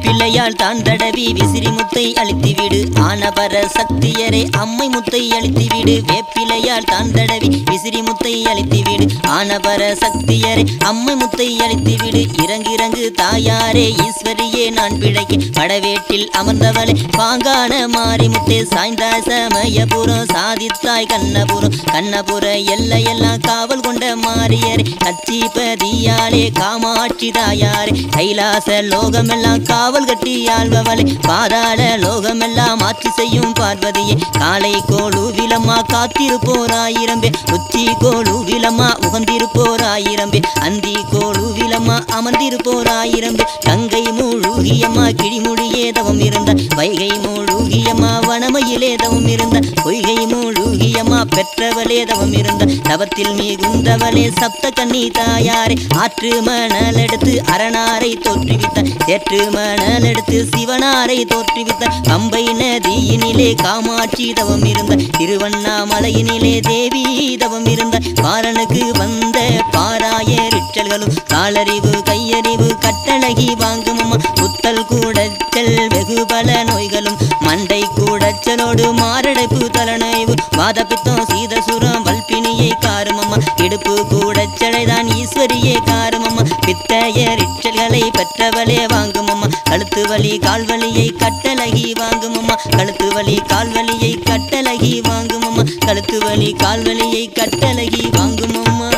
வேப்பிள்ளையால் தான் தடவி விசிறி முத்தை அழித்து விடு ஆனபர சக்தியரே அம்மை முத்தை அழித்து விடு வேப்பிலையால் தான் தடவி விசிறி முத்தை அழித்து விடு ஆனபர சக்தியரே அம்மை முத்தை அழித்து விடு இறங்கு இறங்கு தாயாரே ஈஸ்வரியே நான் பிழைக்க படவேட்டில் அமர்ந்தவளே பாங்கான மாறி முத்தே சாய்ந்தாய் சமயபுரம் சாதித்தாய் கண்ணபுரம் கண்ணபுர எல்லையெல்லாம் காவல் கொண்ட மாறியரே கச்சிபதியாளே காமாட்சி தாயாரே கைலாச லோகமெல்லாம் காவல் கட்டி ஆள்பவளே பாதாள லோகமெல்லாம் ஆட்சி செய்யும் பார்வதியே காலை கோளுவிலம்மா காத்திருப்போராயிரம் பேர் உச்சி கோளுவிலம்மா உகந்திருப்போராயிரம் பேர் அந்தி கோளுவிலம்மா அமர்ந்திருப்போராயிரம் பேர் கங்கை மூழ்கியம்மா கிழிமுடியே தவம் இருந்தார் வைகை மூழ்கியம்மா வனமையிலே தவம் இருந்தார் பொய்கை மூழ்கியம்மா பெற்றவளே தவம் இருந்தார் தவத்தில் மிகுந்தவளே சப்த கன்னி தாயாரே ஆற்று மணல் எடுத்து அரணாரை தோற்றுவித்தார் சேற்று மணல் எடுத்து சிவனாரை தோற்றுவித்தார் பம்பை நதியினிலே காமாட்சி தவம் இருந்தார் திருவண்ணாமலையினிலே தேவி தவம் இருந்தார் பாரனுக்கு வந்த பாராய ரிச்சல்களும் காலறிவு கையறிவு கட்டழகி வாங்கும் அம்மா புத்தல் கூடச்சல் வெகு பல நோய்களும் மண்டை கூடச்சலோடு மாரடைப்பு தலனைவு வாதப்பித்தம் சீதசுரம் வல்பினியை காருமம்மா இடுப்பு கூடச்சலைதான் ஈஸ்வரியே காருமம்மா பித்தய ரிச்சல்களை பெற்றவளே வாங்குமம்மா கழுத்து வலி கால்வலியை கட்டழகி வாங்குமம்மா கழுத்து வலி கால்வலியை கட்டழகி வாங்குமம்மா கழுத்து வலி கால்வலியை கட்டழகி வாங்குமம்மா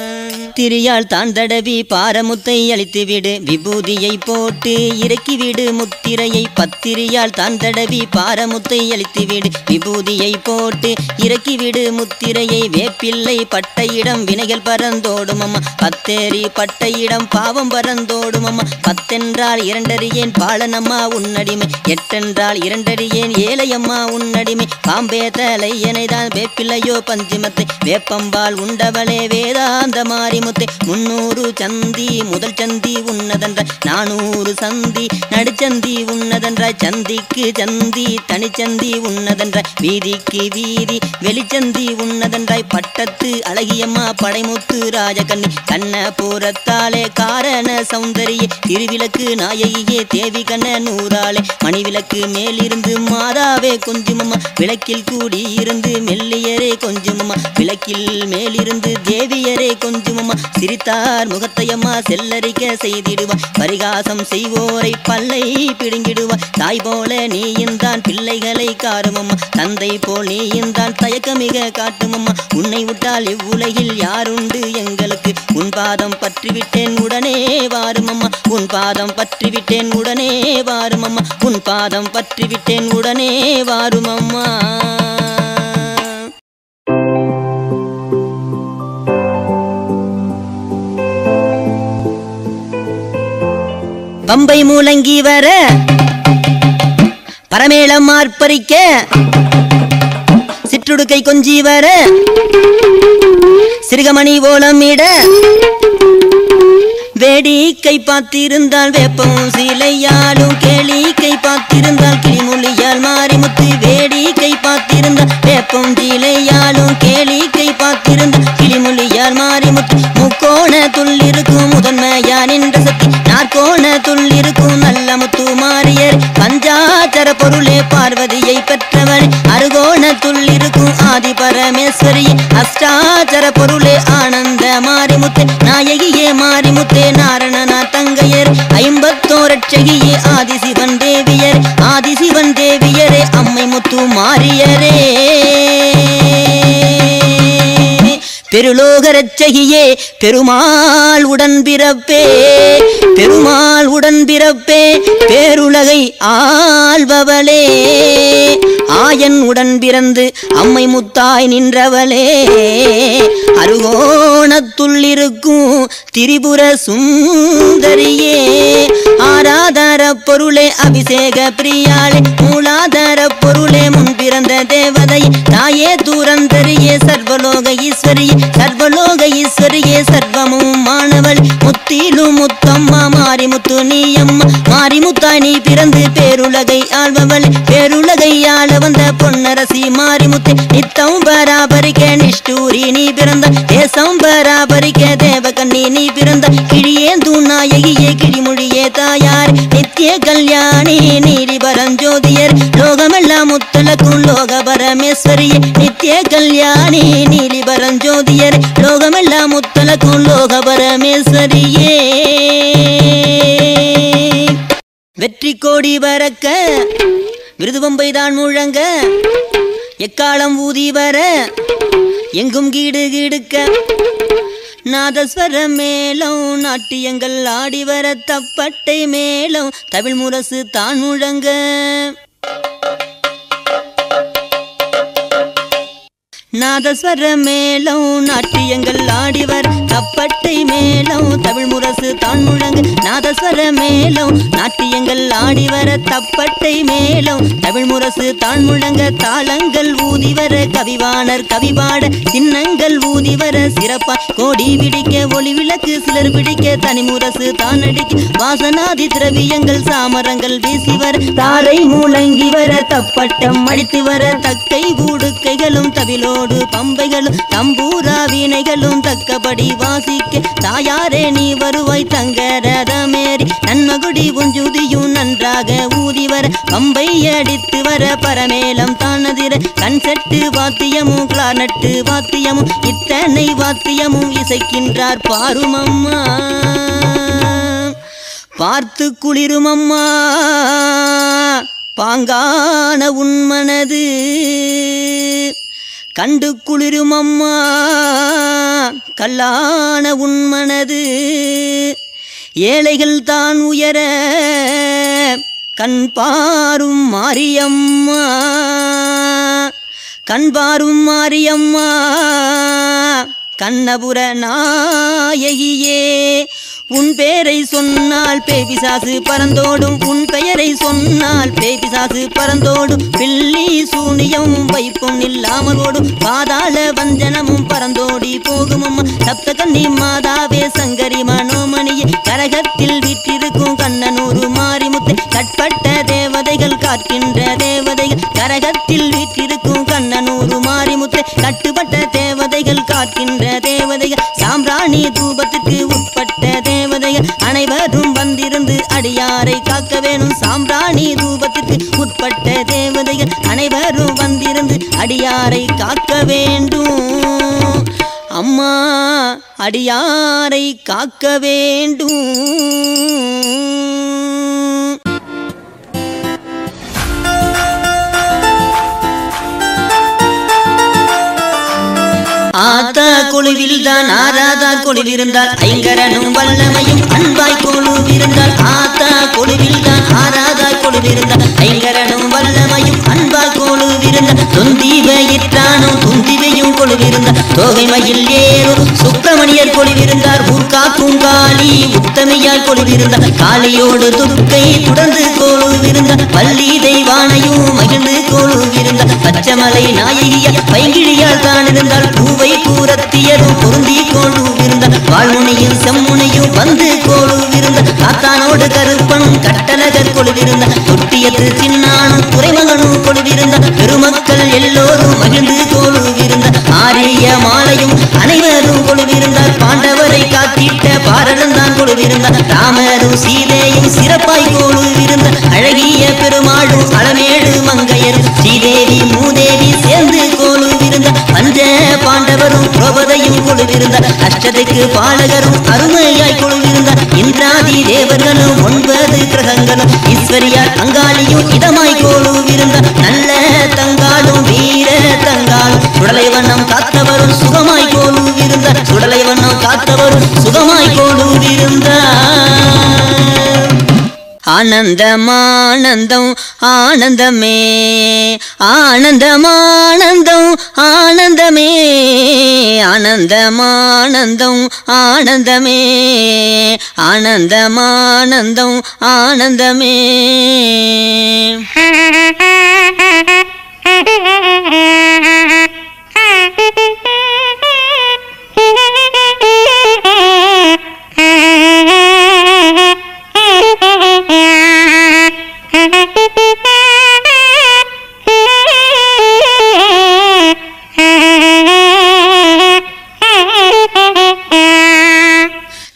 திரியால் தான் தடவி பாரமுத்தை அழித்து விடு விபூதியை போட்டு இறக்கி விடு முத்திரையை பத்திரியால் தான் தடவி பாரமுத்தை அழித்து விடு விபூதியை போட்டு இறக்கி விடு முத்திரையை வேப்பிள்ளை பட்டையிடம் வினைகள் பறந்தோடும் அம்மா பத்தேரி பட்டையிடம் பாவம் பறந்தோடும் அம்மா பத்தென்றால் இரண்டறியேன் பாலனம்மா உன்னடிமை எட்டென்றால் இரண்டறியேன் ஏழையம்மா உன்னடிமை பாம்பே தலை எனைதான் வேப்பிள்ளையோ பஞ்சிமத்தை வேப்பம்பால் உண்டவளே வேதாந்த மாரிமுத்தை முன்னூறு சந்தி முதல் சந்தி உன்னதென்ற நானூறு சந்தி நடுச்சந்தி உன்னதென்ற சந்திக்கு சந்தி தனிச்சந்தி உன்னதென்ற வீதிக்கு வீதி வெளிச்சந்தி உன்னதென்றாய் பட்டத்து அழகியம்மா படைமுத்து ராஜகண்ணி கண்ணபுரத்தாலே காரண சௌந்தரிய திருவிளக்கு நாயகியே தேவி கண்ண நூறாளே மணிவிளக்கு மேலிருந்து மாதாவே கொஞ்சுமம்மா விளக்கில் கூடி இருந்து மெல்லியரே கொஞ்சுமம்மா விளக்கில் மேலிருந்து தேவியரே கொஞ்சுமம்மா சிரித்தார் முகத்தையம்மா செல்லரிக்க செய்திடுவா பரிகாசம் செய்வோரை பல்லை பிடுங்கிடுவாய் தாய் போல நீயுந்தான் பிள்ளைகளை காருமம்மா தந்தை போல் நீயுந்தான் தயக்கமிக காட்டுமம்மா உன்னை விட்டால் இவ்வுலகில் யாருண்டு எங்களுக்கு உன் பாதம் பற்றிவிட்டேன் உடனே வாருமம்மா உன் பாதம் பற்றிவிட்டேன் உடனே வாருமம்மா உன் பாதம் பற்றிவிட்டேன் உடனே வாருமம்மா பம்பை மூலங்கி வர பரமேளம் ஆர்ப்பரிக்க சிற்றுடுக்கை கொஞ்சி வர சிறுகமணி ஓலம் இட வேடிக்கை பார்த்திருந்தால் வேப்பமும் சிலையாலும் கேளிக்கை பார்த்திருந்தால் கிளிமொழியால் மாறிமுத்து வேடிக்கை பார்த்திருந்தால் வேப்பம் சிலையாலும் கேளிக்கை பார்த்திருந்தால் கிளிமொழியால் மாறிமுத்து முக்கோண துள்ளிருக்கும் முதன்மையான் என்ற சக்தி நாற்கோண துள்ளிருக்கும் நல்ல முத்து மாறியர் பஞ்சாச்சர பொருளே பார்வதியை பெற்றவள் அருகோண துள்ளிருக்கும் ஆதி பரமேஸ்வரி அஷ்டாச்சர பொருளே ஆனந்த மாரிமுத்தே நாயகியே மாரிமுத்தே நாரணனா தங்கையர் ஐம்பத்தோரட்சகியே ஆதிசிவன் தேவியர் ஆதிசிவன் தேவியரே அம்மை முத்து மாரியரே பெருலோக ரட்சகியே பெருமாள் உடன் பிறப்பே பெருமாள் உடன் பிறப்பே பேருலகை ஆள்பவளே ஆயன் உடன் பிறந்து அம்மை முத்தாய் நின்றவளே அருகோணத்துள் இருக்கும் திரிபுர சுந்தரியே ஆராதர பொருளே அபிஷேக பிரியாளே மூலாதார பொருளே முன் பிறந்த தேவதை தாயே தூரந்தரியே சர்வலோக ஈஸ்வரியே சர்வலோக ஈஸ்வரியே சர்வமும் மாணவள் முத்திலும் முத்தம்மா மாரிமுத்து நீயம்மா மாரிமுத்தாய் நீ பிறந்து பேருலகை ஆள்பவள் பேருலகை ஆள வந்த பொன்னரசி மாரிமுத்து நித்தம் பராபரிக்க நிஷ்டூரி நீ பிறந்த தேசம் பராபரிக்க தேவகண்ணி நீ பிறந்த கிழியேந்து நாயகியே கிளிமொழியே தாயார் நித்திய கல்யாணி நீலி பரஞ்சோதியர் லோகமெல்லாம் முத்தலக்கும் லோக பரமேஸ்வரியே நித்திய கல்யாணி நீலி பரஞ்சோதியர் லோகமெல்லாம் முத்தலக்கும் லோக பரமேஸ்வரியே வெற்றி கோடி பறக்க விருதுபம்பை தான் முழங்க எக்காலம் ஊதி வர எங்கும் கீடு கீடுக்க நாதஸ்வர மேளம் நாட்டியங்கள் ஆடி வர தப்பட்டை மேளம் தமிழ் முரசு தான் முழங்க நாதஸ்வர மேளம் நாட்டியங்கள் ஆடிவர் தப்பட்டை மேளம் தமிழ் முரசு தான் முழங்கு நாதஸ்வர மேளம் நாட்டியங்கள் ஆடிவர தப்பட்டை மேளம் தமிழ் முரசு தான் முழங்க தாளங்கள் ஊதி வர கவிவாணர் கவிபாட சின்னங்கள் ஊதி வர சிறப்பா கோடி பிடிக்க ஒளி விளக்கு சிலர் பிடிக்க தனி முரசு தான் அடிக்க வாசனாதி திரவியங்கள் சாமரங்கள் வீசி வர தாரை மூலங்கி வர தப்பட்டம் அடித்து வர தக்கை ஊடுக்கைகளும் தவிலோடு பம்பைகளும் தம்பூரா வீணைகளும் தக்கபடி வாசிக்க தாயாரே நீ வருவாய் தங்க ரதமேறி நன்மகுடி உஞ்சுதியும் நன்றாக ஊதி வர பம்பை அடித்து வர பரமேலம் தானதிர கண் செட்டு வாத்தியமும் கிளானட்டு வாத்தியமும் இத்தனை வாத்தியமும் இசைக்கின்றார் பாருமம்மா பார்த்து குளிரும் அம்மா பாங்கான உன்மனது கண்டு குளிரும் அம்மா கல்லான உன்மனது ஏழைகள் தான் உயர கண் பாரும் மாரியம்மா கண் பாரும் மாரியம்மா கண்ணபுர நாயகியே உன் பேரை சொன்னால் பேபிசாசு பறந்தோடும் உன் பெயரை சொன்னால் பேபிசாசு பறந்தோடும் பில்லி சூனியம் வைப்பும் இல்லாமல் ஓடும் பாதாள வஞ்சனமும் பறந்தோடி போகும் அம்மா சப்த கன்னி மாதாவே சங்கரி மனோமணியே கரகத்தில் வீற்றிருக்கும் கண்ணனூரு மாரிமுத்தை கட்பட்ட தேவதைகள் காக்கின்ற தேவதைகள் கரகத்தில் வீற்றிருக்கும் கண்ணனூரு மாரிமுத்தை கட்டுப்பட்ட தேவதைகள் காக்கின்ற தேவதைகள் சாம்பிராணி தூபத்துக்கு உட்பட்ட தேவதைகள் அனைவரும் வந்திருந்து அடியாரை காக்க வேணும் சாம்பிராணி ரூபத்திற்கு உட்பட்ட தேவதைகள் அனைவரும் வந்திருந்து அடியாரை காக்க வேண்டும் அம்மா அடியாரை காக்க வேண்டும் ஆத்தா கொழுவில் தான் ஆராதா கொழுவிருந்தால் ஐங்கரனும் வல்லமையும் அன்பாய் கொழுவிருந்தால் ஆத்தா கொழுவில் தான் ஆராதா கொழுவிருந்தால் ஐங்கரனும் வல்லமையும் அன்பாய் கொழுவிருந்தால் தொந்திவையிற்றானும் துந்திவையும் கொழுவிருந்தால் தோகை மயில் ஏறும் சுப்பிரமணியர் கொழுவிருந்தார் ஊர்காக்கும் காளி உத்தமையால் கொழுவிருந்தார் காளியோடு துர்க்கை தொடர்ந்து கொழுவிருந்தார் பள்ளி தெய்வானையும் மகிழ்ந்து கொழுவிருந்தார் பச்சமலை நாயகியா பைங்கிழியால் தான் இருந்தால் பூவை கூரத்தியரும் பொருந்தி கொழுவிருந்தார் வாழ்முனையும் செம்முனையும் வந்து கொழுவிருந்தார் காத்தானோடு கருப்பன் கட்டழகர் கொழுவிருந்தார் தொட்டியத்து சின்னானும் துறைமகனும் கொழுவிருந்தார் பெருமக்கள் எல்லோரும் மகிழ்ந்து கொழுவிருந்தார் ஆரிய மாலையும் அனைவரும் கொழுவிருந்தார் பாண்டவரை காத்திட்ட பாரதம் தான் கொழுவிருந்தார் ராமரும் சீதையும் சிறப்பாய் கொழுவிருந்தார் அழகிய பெருமாளும் அளமேடு மங்கையரும் ஸ்ரீதேவி மூதேவி சேர்ந்து கொழுவிருந்தார் பஞ்ச பாண்டவரும் திரௌபதையும் கொழுவிருந்தார் அஷ்டதைக்கு பாலகரும் அருமையாய் கொழுவிருந்தார் இந்திராதி தேவர்களும் ஒன்பது கிரகங்களும் ஈஸ்வரியார் அங்காளியும் இதமாய் கொழுவிருந்தார் நல்ல தங்காலும் வீர தங்காலும் சுடலை வண்ணம் காத்தவரும் சுகமாய் கொழுவிருந்தார் சுடலை வண்ணம் காத்தவரும் சுகமாய் கொழுவிருந்தார் ஆனந்தமானந்தம் ஆனந்தமே ஆனந்தமானந்தம் ஆனந்தமே ஆனந்தமானந்தம் ஆனந்தமே ஆனந்தமானந்தம் ஆனந்தமே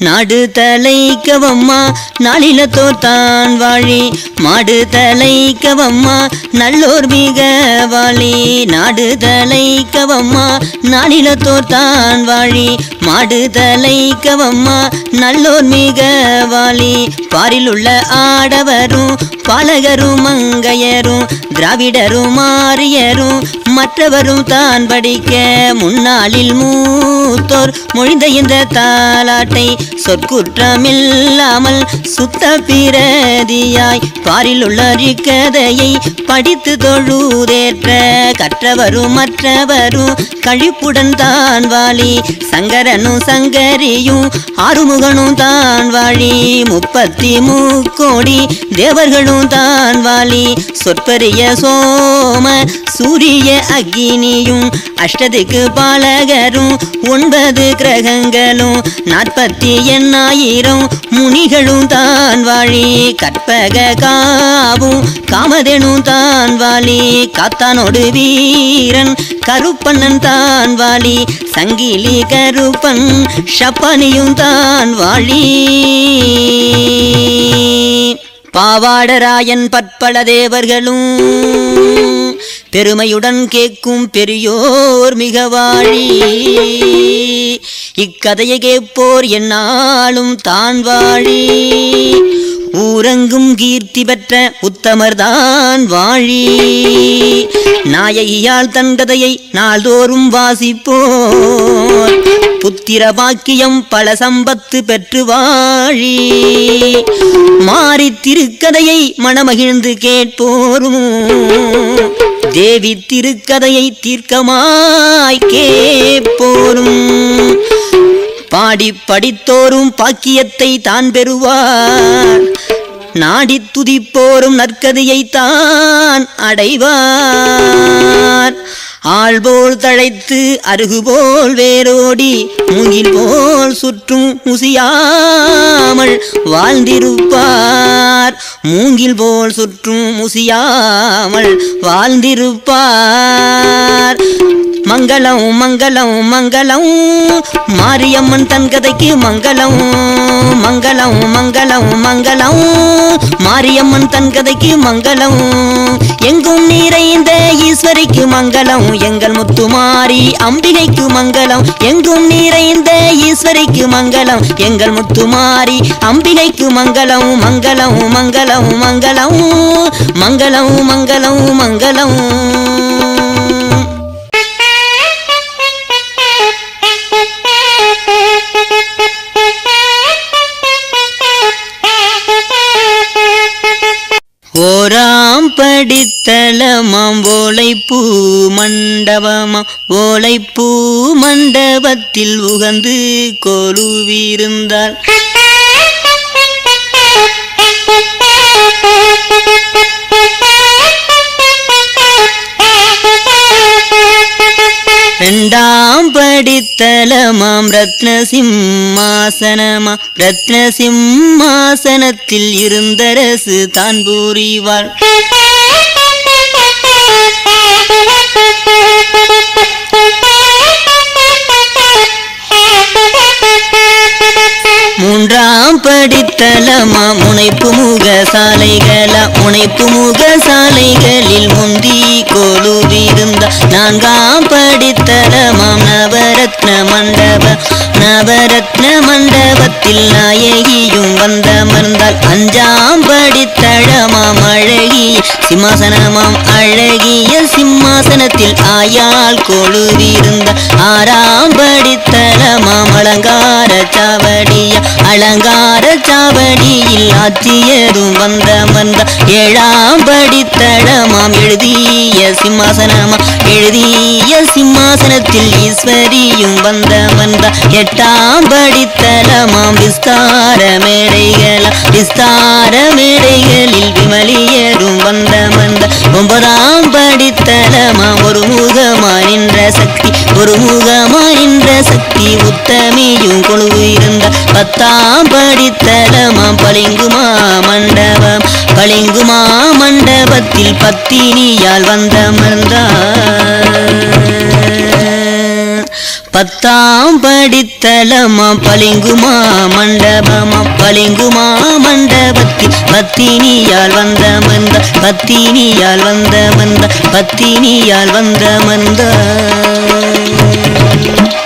நாடு தலைக்கவம்மா நாளிலத்தோர் தான் வாழி மாடு தலைக்கவம்மா நல்லோர் மிக வாழி நாடு தலைக்கவம்மா நாளிலத்தோர் தான் வாழி மாடு தலைக்கவம்மா நல்லோர் மிக வாழி பாரில் உள்ள ஆடவரும் பாலகரும் மங்கையரும் திராவிடரும் மாறியரும் மற்றவரும் தான் படிக்க முன்னாளில் மூத்தோர் மொழிந்த இந்த தாலாட்டை சொற்குற்றமில்லாமல் சுத்த பிரதியாய் பாரில் உள்ள கதையை படித்து தொழுதேற்ற கற்றவரும் மற்றவரும் கழிப்புடன் தான் வாழி சங்கரனும் சங்கரியும் ஆறுமுகனும் தான் வாழி முப்பத்தி முக்கோடி தேவர்களும் தான் வாழி சொற்பரிய சோம சூரிய அக்னியும் அஷ்டதிக்கு பாலகரும் ஒன்பது கிரகங்களும் நாற்பத்தி எண்ணாயிரம் முனிகளும் தான் வாழி கற்பக காவும் காமதேனும் தான் வாழி காத்தானோடு வீரன் கருப்பண்ணன் தான் வாழி சங்கிலி கருப்பன் ஷப்பனியும் தான் வாழி பாவாடராயன் பற்பல தேவர்களும் பெருமையுடன் கேட்கும் பெரியோர் மிக வாழி இக்கதையை கேட்போர் என்னாலும் தான் வாழி ஊரங்கும் கீர்த்தி பெற்ற உத்தமர்தான் வாழி நாயகியால் தன் கதையை நாள்தோறும் வாசிப்போர் புத்திர பாக்கியம் பல சம்பத்து பெற்று வாழி மாறி திருக்கதையை மனமகிழ்ந்து கேட்போரும் தேவி திருக்கதையை தீர்க்கமாய் கேட்போரும் பாடி படித்தோரும் பாக்கியத்தை தான் பெறுவார் நாடி துதிப்போரும் நற்கதியை தான் அடைவார் ஆள்போல் தழைத்து அருகுபோல் வேரோடி மூங்கில் போல் சுற்றும் முசியாமல் வாழ்ந்திருப்பார் மூங்கில் போல் சுற்றும் முசியாமல் வாழ்ந்திருப்பார் மங்களம் மங்களம் மங்களம் மாரியம்மன் தன் கதைக்கு மங்களம் மங்களம் மங்களம் மங்களம் மாரியம்மன் தன் கதைக்கு மங்களம் எங்கும் நிறைந்த ஈஸ்வரிக்கு மங்களம் எங்கள் முத்துமாரி அம்பிகைக்கு மங்களம் எங்கும் நிறைந்த ஈஸ்வரிக்கு மங்களம் எங்கள் முத்துமாரி அம்பிகைக்கு மங்களம் மங்களம் மங்களம் மங்களம் மங்களம் மங்களம் மங்களம் ஓராம் படித்தளமாம் ஓலைப்பூ மண்டபமாம் ஓலைப்பூ மண்டபத்தில் உகந்து கொலுவிருந்தாள் ரெண்டாம் படித்தளமாம் ரத்ன சிம்மாசனமாம் ரத்ன சிம்மாசனத்தில் இருந்தரசு தான் பூரிவாள் மூன்றாம் படித்தளமா முனைப்பு முக சாலைகளா முனைப்பு முக சாலைகளில் முந்தி கொலுவிருந்த நான்காம் படித்தளமாம் நவரத்ன மண்டப நவரத்ன மண்டபத்தில் நாயகியும் வந்தமர்ந்தால் அஞ்சாம் படித்தளமாம் அழகிய சிம்மாசனமாம் அழகிய சிம்மாசனத்தில் ஆயாள் கொழுவிருந்த ஆறாம் படித்தளமாம் அலங்கார சாவடிய அலங்கார சாவடியில் ஆற்றியதும் வந்த வந்த ஏழாம் படித்தளமாம் எழுதிய சிம்மாசனமாம் எழுதிய சிம்மாசனத்தில் ஈஸ்வரியும் வந்த வந்த எட்டாம் படித்தளமாம் விஸ்தார மேடைகள விஸ்தார மேடைகளில் விமலியரும் வந்த வந்த ஒன்பதாம் படித்தளமாம் ஒரு முகமா நின்ற சக்தி ஒரு முகமா நின்ற சக்தி உத்தமியும் கொழுவு இருந்த பத்தாம் படித்தளமாம் பளிங்குமா மண்டபம் பளிங்குமா மண்டபத்தில் பத்தினியால் வந்த மறந்தார் பத்தாம் படித்தளமா பளிங்குமா மண்டபமா பளிங்குமா மண்டபத்தில் பத்தினியால் வந்த மந்த பத்தினியால் வந்த மந்த பத்தினியால் வந்த மந்த